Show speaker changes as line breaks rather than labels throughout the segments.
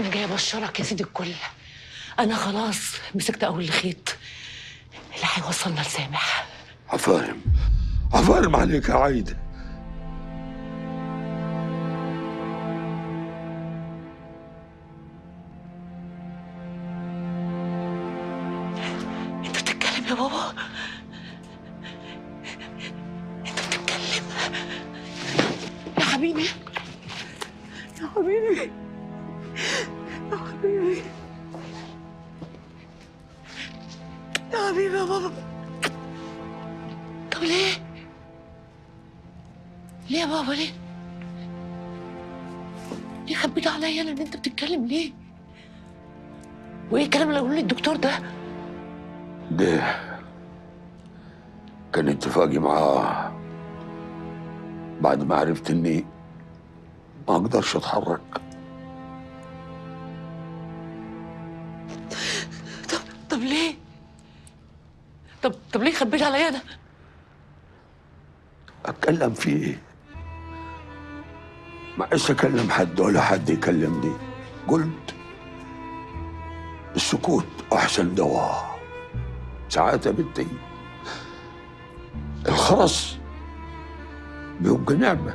جاي ابشرك يا سيدي الكل انا خلاص مسكت اول الخيط اللي هيوصلنا لسامح
عفارم عفارم عليك يا عايدة
انت بتتكلم يا بابا انت بتتكلم يا حبيبي يا حبيبي يا حبيبي يا حبيبي يا بابا طب ليه؟ ليه يا بابا ليه؟ ليه خبيت عليا انا ان انت بتتكلم ليه؟ وايه الكلام اللي قاله لي الدكتور ده؟
ده كان اتفاقي معاه بعد ما عرفت اني ما اقدرش اتحرك
طب طب ليه؟ طب طب ليه خبيت عليا انا؟
اتكلم فيه ايه ما عايز اكلم حد ولا حد يكلمني قلت السكوت احسن دواء ساعات يا بنتي الخرس بيبقى نعمة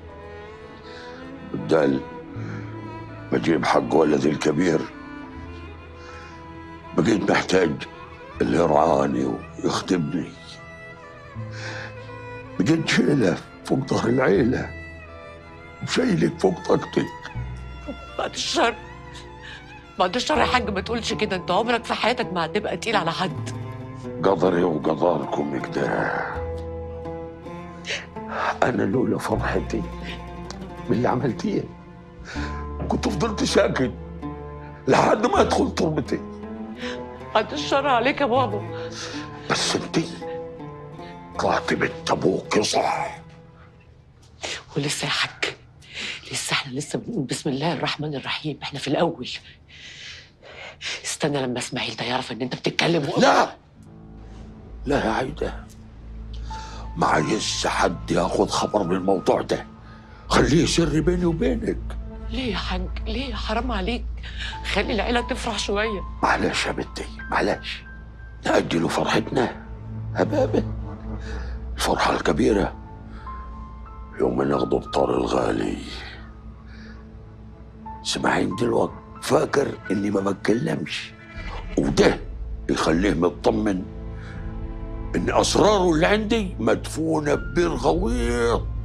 بدال بجيب حق ولدي الكبير بقيت محتاج اللي يرعاني ويخدمني بقيت شيلة فوق ظهر العيلة وشايلك فوق طاقتك
بعد الشر بعد الشر يا حاج ما تقولش كده انت عمرك في حياتك ما هتبقى تقيل على حد
قدري وقدركم كده أنا لولا فرحتي باللي عملتيه كنت فضلت ساكت لحد ما أدخل تربتي
بعد الشر عليك يا بابا
بس انتي طلعت بنت أبوك صح
ولسه يا حاج لسه احنا لسه بنقول بسم الله الرحمن الرحيم احنا في الاول استنى لما اسماعيل ده يعرف ان انت بتتكلم و...
لا لا يا عايدة ما عايز حد ياخد خبر من الموضوع ده خليه سر بيني وبينك
ليه يا حاج ليه حرام عليك خلي العيله تفرح شويه
معلش يا بنتي معلش نأجلوا فرحتنا هبابة الفرحة الكبيرة يوم ناخدوا الطار الغالي سمعين دلوقتي فاكر اني ما بتكلمش وده يخليه مطمن ان اسراره اللي عندي مدفونة ببير غويط